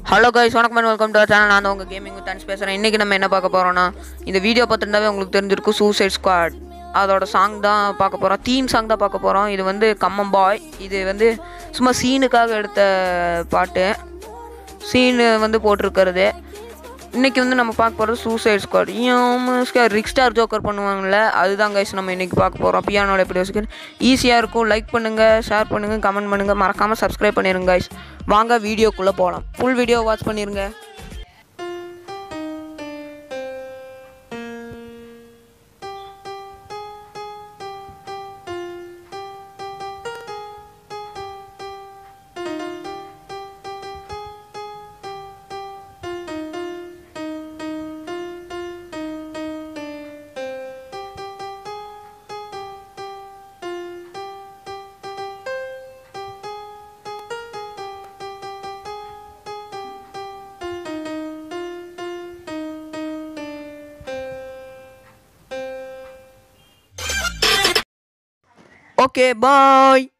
hello guys வணக்கம் and welcome to channel நான் தான் உங்கள் கேமிங் தேங்க்ஸ் பேசுகிறேன் இன்றைக்கி நம்ம என்ன பார்க்க போகிறோம்னா இந்த வீடியோ பார்த்துருந்தாவே உங்களுக்கு தெரிஞ்சிருக்கும் சூசைட் ஸ்குவாட் அதோட சாங் தான் பார்க்க போகிறோம் தீம் சாங் தான் பார்க்க போகிறோம் இது வந்து கம்மம் பாய் இது வந்து சும்மா சீனுக்காக எடுத்த பாட்டு சீனு வந்து போட்டிருக்கிறது இன்றைக்கி வந்து நம்ம பார்க்க போகிறது சூசைட் ஸ்குவாட் ஏன் ரிக் ஸ்டார் ஜோக்கர் பண்ணுவாங்கள்ல அதுதான் கைஸ் நம்ம இன்றைக்கி பார்க்க போகிறோம் பியானோட எப்படி வச்சுக்க ஈஸியாக இருக்கும் லைக் பண்ணுங்கள் ஷேர் பண்ணுங்கள் கமெண்ட் பண்ணுங்கள் மறக்காமல் சப்ஸ்கிரைப் பண்ணிடுங்க கைஸ் வாங்க வீடியோக்குள்ளே போகலாம் ஃபுல் வீடியோ வாட்ச் பண்ணிடுங்க ஓகே பாய்